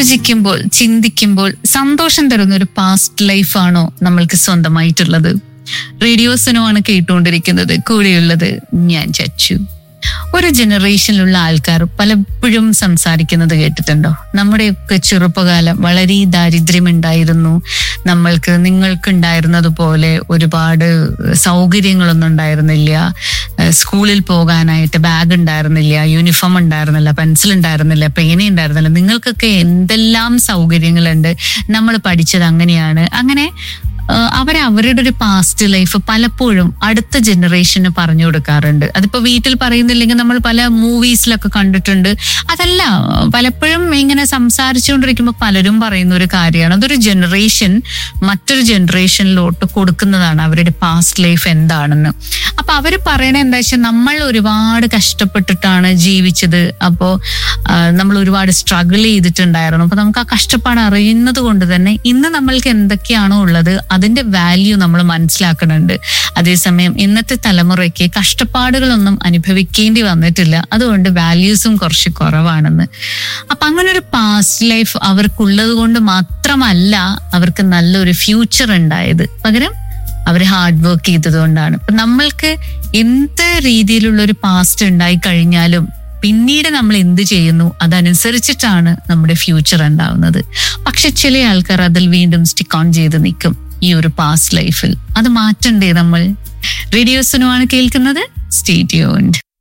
ആലോചിക്കുമ്പോൾ ചിന്തിക്കുമ്പോൾ സന്തോഷം തരുന്ന ഒരു പാസ്റ്റ് ലൈഫാണോ നമ്മൾക്ക് സ്വന്തമായിട്ടുള്ളത് റേഡിയോസിനോ ആണ് കേട്ടുകൊണ്ടിരിക്കുന്നത് കൂടെയുള്ളത് ഞാൻ ചച്ചു ഒരു ജനറേഷനിലുള്ള ആൾക്കാർ പലപ്പോഴും സംസാരിക്കുന്നത് കേട്ടിട്ടുണ്ടോ നമ്മുടെയൊക്കെ ചെറുപ്പകാലം വളരെ ദാരിദ്ര്യമുണ്ടായിരുന്നു നമ്മൾക്ക് നിങ്ങൾക്കുണ്ടായിരുന്നതുപോലെ ഒരുപാട് സൗകര്യങ്ങളൊന്നും ഉണ്ടായിരുന്നില്ല ഏഹ് സ്കൂളിൽ പോകാനായിട്ട് ബാഗ് ഉണ്ടായിരുന്നില്ല യൂണിഫോം ഉണ്ടായിരുന്നില്ല പെൻസിൽ ഉണ്ടായിരുന്നില്ല പേന ഉണ്ടായിരുന്നില്ല നിങ്ങൾക്കൊക്കെ എന്തെല്ലാം സൗകര്യങ്ങളുണ്ട് നമ്മൾ പഠിച്ചത് അങ്ങനെയാണ് അങ്ങനെ ഏഹ് അവർ അവരുടെ ഒരു പാസ്റ്റ് ലൈഫ് പലപ്പോഴും അടുത്ത ജനറേഷന് പറഞ്ഞു കൊടുക്കാറുണ്ട് അതിപ്പോ വീട്ടിൽ പറയുന്നില്ലെങ്കിൽ നമ്മൾ പല മൂവീസിലൊക്കെ കണ്ടിട്ടുണ്ട് അതല്ല പലപ്പോഴും ഇങ്ങനെ സംസാരിച്ചുകൊണ്ടിരിക്കുമ്പോൾ പലരും പറയുന്ന ഒരു കാര്യമാണ് അതൊരു ജനറേഷൻ മറ്റൊരു ജനറേഷനിലോട്ട് കൊടുക്കുന്നതാണ് അവരുടെ പാസ്റ്റ് ലൈഫ് എന്താണെന്ന് അപ്പൊ അവര് പറയണ എന്താ വെച്ചാൽ നമ്മൾ ഒരുപാട് കഷ്ടപ്പെട്ടിട്ടാണ് ജീവിച്ചത് അപ്പോ ആ, നമ്മൾ ഒരുപാട് സ്ട്രഗിൾ ചെയ്തിട്ടുണ്ടായിരുന്നു അപ്പൊ നമുക്ക് ആ കഷ്ടപ്പാട് അറിയുന്നത് കൊണ്ട് തന്നെ ഇന്ന് നമ്മൾക്ക് എന്തൊക്കെയാണോ ഉള്ളത് അതിന്റെ വാല്യൂ നമ്മൾ മനസ്സിലാക്കുന്നുണ്ട് അതേസമയം ഇന്നത്തെ തലമുറയ്ക്ക് കഷ്ടപ്പാടുകളൊന്നും അനുഭവിക്കേണ്ടി വന്നിട്ടില്ല അതുകൊണ്ട് വാല്യൂസും കുറച്ച് കുറവാണെന്ന് അപ്പൊ അങ്ങനെ ഒരു പാസ്റ്റ് ലൈഫ് അവർക്കുള്ളത് കൊണ്ട് മാത്രമല്ല അവർക്ക് നല്ലൊരു ഫ്യൂച്ചർ ഉണ്ടായത് പകരം അവർ ഹാർഡ് വർക്ക് ചെയ്തതുകൊണ്ടാണ് അപ്പൊ നമ്മൾക്ക് എന്ത് രീതിയിലുള്ള ഒരു പാസ്റ്റ് ഉണ്ടായി കഴിഞ്ഞാലും പിന്നീട് നമ്മൾ എന്ത് ചെയ്യുന്നു അതനുസരിച്ചിട്ടാണ് നമ്മുടെ ഫ്യൂച്ചർ ഉണ്ടാവുന്നത് പക്ഷെ ചില ആൾക്കാർ അതിൽ വീണ്ടും സ്റ്റിക്ക് ഓൺ ചെയ്ത് നിൽക്കും ഈ ഒരു പാസ്റ്റ് ലൈഫിൽ അത് മാറ്റണ്ടേ നമ്മൾ റേഡിയോസിനുമാണ് കേൾക്കുന്നത് സ്റ്റേറ്റ് യൂൺഡ്